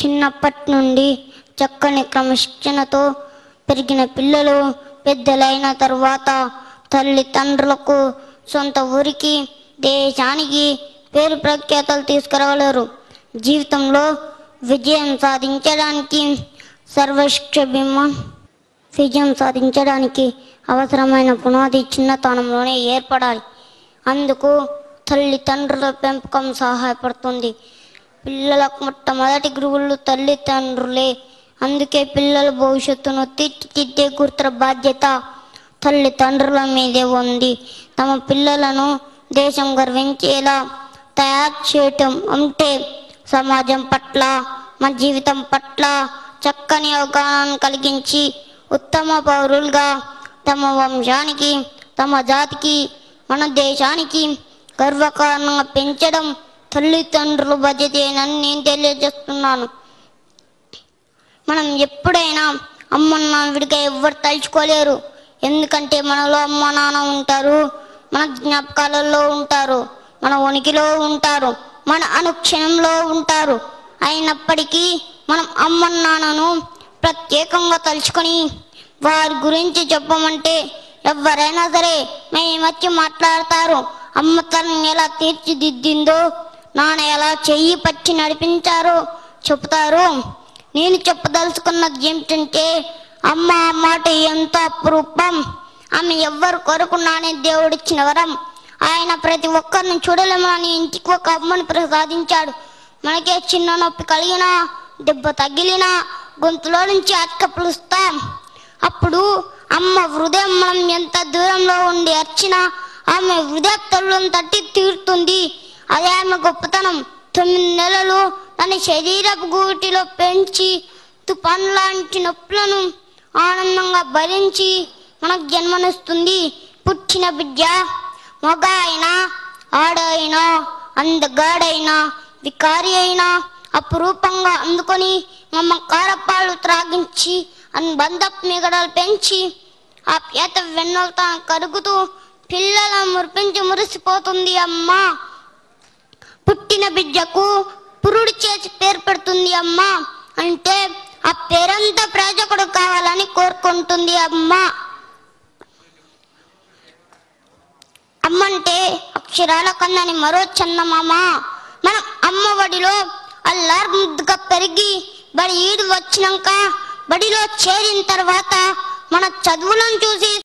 చిన్నప్పటి నుండి చక్కని క్రమశిక్షణతో పెరిగిన పిల్లలు పెద్దలైన తరువాత తల్లిదండ్రులకు సొంత ఊరికి దేశానికి పేరు ప్రఖ్యాతలు తీసుకురాగలరు జీవితంలో విజయం సాధించడానికి సర్వశిక్ష బీమా విజయం సాధించడానికి అవసరమైన పునాది చిన్నతనంలోనే ఏర్పడాలి అందుకు తల్లిదండ్రుల పెంపకం సహాయపడుతుంది పిల్లలకు మొట్టమొదటి గురువులు తల్లిదండ్రులే అందుకే పిల్లల భవిష్యత్తును తీర్చిదిద్దే గుర్తుల బాధ్యత తల్లిదండ్రుల మీదే ఉంది తమ పిల్లలను దేశం గర్వించేలా తయారు చేయటం అంటే సమాజం పట్ల మన జీవితం పట్ల చక్కని అవగాహన కలిగించి ఉత్తమ పౌరులుగా తమ వంశానికి తమ జాతికి మన దేశానికి గర్వకారణంగా పెంచడం తల్లిదండ్రుల బాధ్యతేనని నేను తెలియజేస్తున్నాను మనం ఎప్పుడైనా అమ్మ నాన్న విడిగా ఎవ్వరు తలుచుకోలేరు ఎందుకంటే మనలో అమ్మ నాన్న ఉంటారు మన జ్ఞాపకాలలో ఉంటారు మన ఉనికిలో ఉంటారు మన అనుక్షణంలో ఉంటారు అయినప్పటికీ మనం అమ్మ నాన్నను ప్రత్యేకంగా తలుచుకొని వారి గురించి చెప్పమంటే ఎవరైనా సరే మేమచ్చి మాట్లాడతారు అమ్మ తనని ఎలా తీర్చిదిద్దిందో నాన్న ఎలా చెయ్యి పట్టి నడిపించారో చెప్తారు నేను చెప్పదలుచుకున్నది ఏమిటంటే అమ్మ ఆ మాట ఎంత అపురూపం ఆమె ఎవ్వరు కొరకు నానే దేవుడిచ్చిన వరం ఆయన ప్రతి ఒక్కరిని చూడలేమని ఇంటికి ఒక అమ్మని ప్రసాదించాడు మనకే చిన్న నొప్పి కలిగినా దెబ్బ తగిలినా గొంతులో నుంచి అక్క పిలుస్తాం అప్పుడు అమ్మ హృదయం మనం ఎంత దూరంలో ఉండి అర్చినా ఆమె హృదయ తల్లులను తట్టి తీరుతుంది అదే ఆమె గొప్పతనం తొమ్మిది నెలలు తన శరీరపు గూటిలో పెంచి తుఫాన్ లాంటి నొప్పులను ఆనందంగా భరించి మనకు జన్మనిస్తుంది పుట్టిన బిడ్డ మగ అయినా ఆడ అయినా అందగాడైనా వికారి అయినా అపురూపంగా అందుకొని మమ్మకారపాలు త్రాగించి అనుబంధ మిగడలు పెంచి ఆ పేత వెన్నెలతో కరుగుతూ పిల్లలను మురిపించి మురిసిపోతుంది అమ్మ పుట్టిన బిడ్డకు పురుడు చేసి పేరు పెడుతుంది అమ్మ అంటే ఆ పేరంతా ప్రయోజకుడు కావాలని కోరుకుంటుంది అమ్మ అమ్మంటే అక్షరాల కందని మరో చందమామ మనం అమ్మ బడిలో అల్లారు ముద్దుగా పెరిగి బడి ఈడు వచ్చినాక బడిలో చేరిన తర్వాత మన చదువులను చూసి